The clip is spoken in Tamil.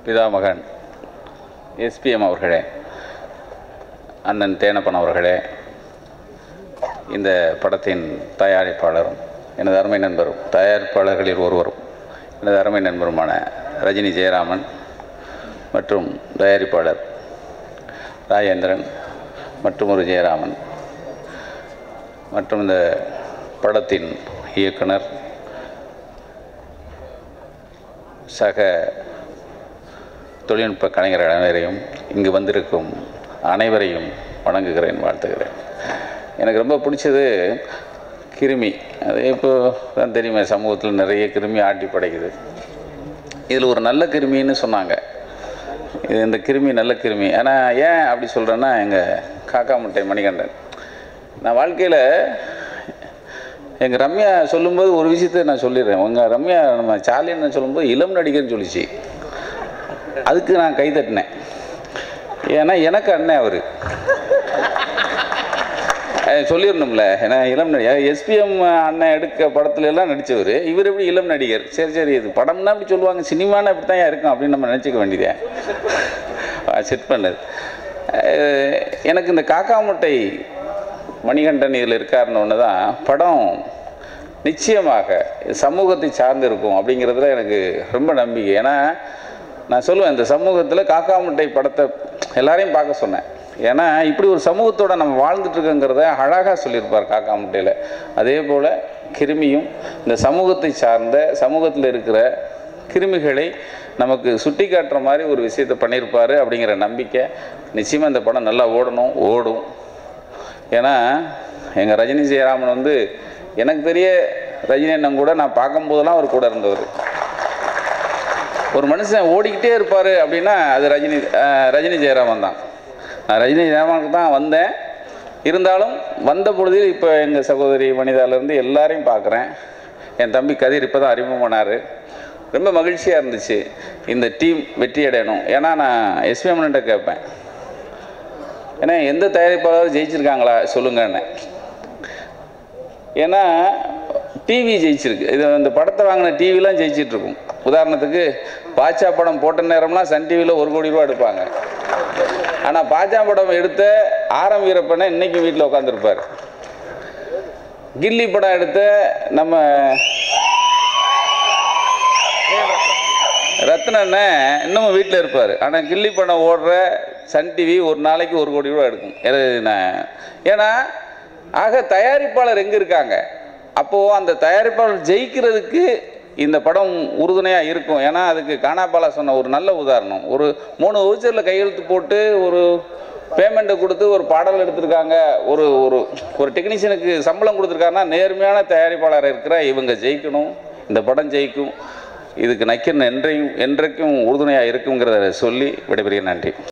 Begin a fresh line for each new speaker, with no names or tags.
பிதாமகன் எஸ்பிஎம் அவர்களே அண்ணன் தேனப்பன் அவர்களே இந்த படத்தின் தயாரிப்பாளரும் எனது அருமை நண்பரும் தயாரிப்பாளர்களில் ஒருவரும் எனது அருமை நண்பருமான ரஜினி ஜெயராமன் மற்றும் தயாரிப்பாளர் ராஜேந்திரன் மற்றும் ஒரு ஜெயராமன் மற்றும் இந்த படத்தின் இயக்குனர் சக தொழில்நுட்ப கலைஞர்கள் அனைவரையும் இங்கு வந்திருக்கும் அனைவரையும் வணங்குகிறேன் வாழ்த்துகிறேன் எனக்கு ரொம்ப பிடிச்சது கிருமி அது இப்போ தான் தெரியுமே சமூகத்தில் நிறைய கிருமி ஆட்டி படைக்குது இதில் ஒரு நல்ல கிருமின்னு சொன்னாங்க இது இந்த கிருமி நல்ல கிருமி ஆனால் ஏன் அப்படி சொல்கிறேன்னா எங்கள் காக்கா முட்டை மணிகண்டன் நான் வாழ்க்கையில் எங்கள் ரம்யா சொல்லும்போது ஒரு விஷயத்த நான் சொல்லிடுறேன் உங்கள் ரம்யா நம்ம சாலின்னு சொல்லும்போது இளம் நடிகர்னு சொல்லிச்சு அதுக்கு நான் கை தட்டினேன் ஏன்னா எனக்கு அண்ணன் அவர் சொல்லிடணும்ல ஏன்னா இளம் நடிகர் எஸ்பிஎம் அண்ணன் எடுக்க படத்துல எல்லாம் நடித்தவர் இவர் எப்படி இளம் நடிகர் சரி சரி இது படம்னா அப்படி சொல்லுவாங்க சினிமானா இப்படி தான் இருக்கும் அப்படின்னு நம்ம நினச்சிக்க வேண்டியதே செட் பண்ணது அஹ் எனக்கு இந்த காக்கா முட்டை மணிகண்டன் இதில் இருக்காருன்னு ஒன்று தான் படம் நிச்சயமாக சமூகத்தை சார்ந்து இருக்கும் அப்படிங்கிறதுல எனக்கு ரொம்ப நம்பிக்கை ஏன்னா நான் சொல்லுவேன் இந்த சமூகத்தில் காக்கா முட்டை படத்தை எல்லாரையும் பார்க்க சொன்னேன் ஏன்னா இப்படி ஒரு சமூகத்தோட நம்ம வாழ்ந்துட்டு இருக்கோங்கிறத அழகாக சொல்லியிருப்பார் காக்கா முட்டையில் அதே போல் கிருமியும் இந்த சமூகத்தை சார்ந்த சமூகத்தில் இருக்கிற கிருமிகளை நமக்கு சுட்டி காட்டுற மாதிரி ஒரு விஷயத்தை பண்ணியிருப்பார் அப்படிங்கிற நம்பிக்கை நிச்சயமாக இந்த படம் நல்லா ஓடணும் ஓடும் ஏன்னா எங்கள் ரஜினி ஜெயராமன் வந்து எனக்கு தெரிய ரஜினி அண்ணன் கூட நான் பார்க்கும்போதெல்லாம் அவர் கூட இருந்தவர் ஒரு மனுஷன் ஓடிக்கிட்டே இருப்பார் அப்படின்னா அது ரஜினி அஹ், ரஜினி ஜெயராமன் தான் நான் ரஜினி ஜெயராமனுக்கு தான் வந்தேன் இருந்தாலும் வந்த பொழுதில் இப்போ எங்கள் சகோதரி வனிதாலேருந்து எல்லாரையும் பார்க்குறேன் என் தம்பி கதிர் இப்போ தான் அறிமுகமானார் ரொம்ப மகிழ்ச்சியாக இருந்துச்சு இந்த டீம் வெற்றி அடையணும் ஏன்னா நான் எஸ்பிஎம்கிட்ட கேட்பேன் ஏன்னா எந்த தயாரிப்பாளர் ஜெயிச்சிருக்காங்களா சொல்லுங்கன்னு ஏன்னா டிவி ஜெயிச்சிருக்கு இது இந்த படத்தை வாங்கின டிவிலாம் ஜெயிச்சிட்டு இருக்கும் உதாரணத்துக்கு பாச்சா படம் போட்ட நேரம்லாம் சன் டிவியில் ஒரு கோடி ரூபா எடுப்பாங்க ஆனால் பாச்சா படம் எடுத்த ஆரம் வீரப்பனை இன்னைக்கு வீட்டில் உட்காந்துருப்பார் கில்லி படம் எடுத்த நம்ம ரத்னண்ண இன்னமும் வீட்டில் இருப்பார் ஆனால் கில்லி படம் ஓடுற சன் டிவி ஒரு நாளைக்கு ஒரு கோடி ரூபா எடுக்கும் எது நான் ஏன்னா ஆக தயாரிப்பாளர் எங்கே இருக்காங்க அப்போது அந்த தயாரிப்பாளர் ஜெயிக்கிறதுக்கு இந்த படம் உறுதுணையாக இருக்கும் ஏன்னா அதுக்கு கானாபாலா சொன்ன ஒரு நல்ல உதாரணம் ஒரு மூணு வவுச்சரில் கையெழுத்து போட்டு ஒரு பேமெண்ட்டை கொடுத்து ஒரு பாடல் எடுத்திருக்காங்க ஒரு ஒரு ஒரு டெக்னீஷியனுக்கு சம்பளம் கொடுத்துருக்காருன்னா நேர்மையான தயாரிப்பாளர் இருக்கிற இவங்க ஜெயிக்கணும் இந்த படம் ஜெயிக்கும் இதுக்கு நக்கீரன் என்றையும் என்றைக்கும் உறுதுணையாக இருக்குங்கிறத சொல்லி விடைபெறுகிறேன் நன்றி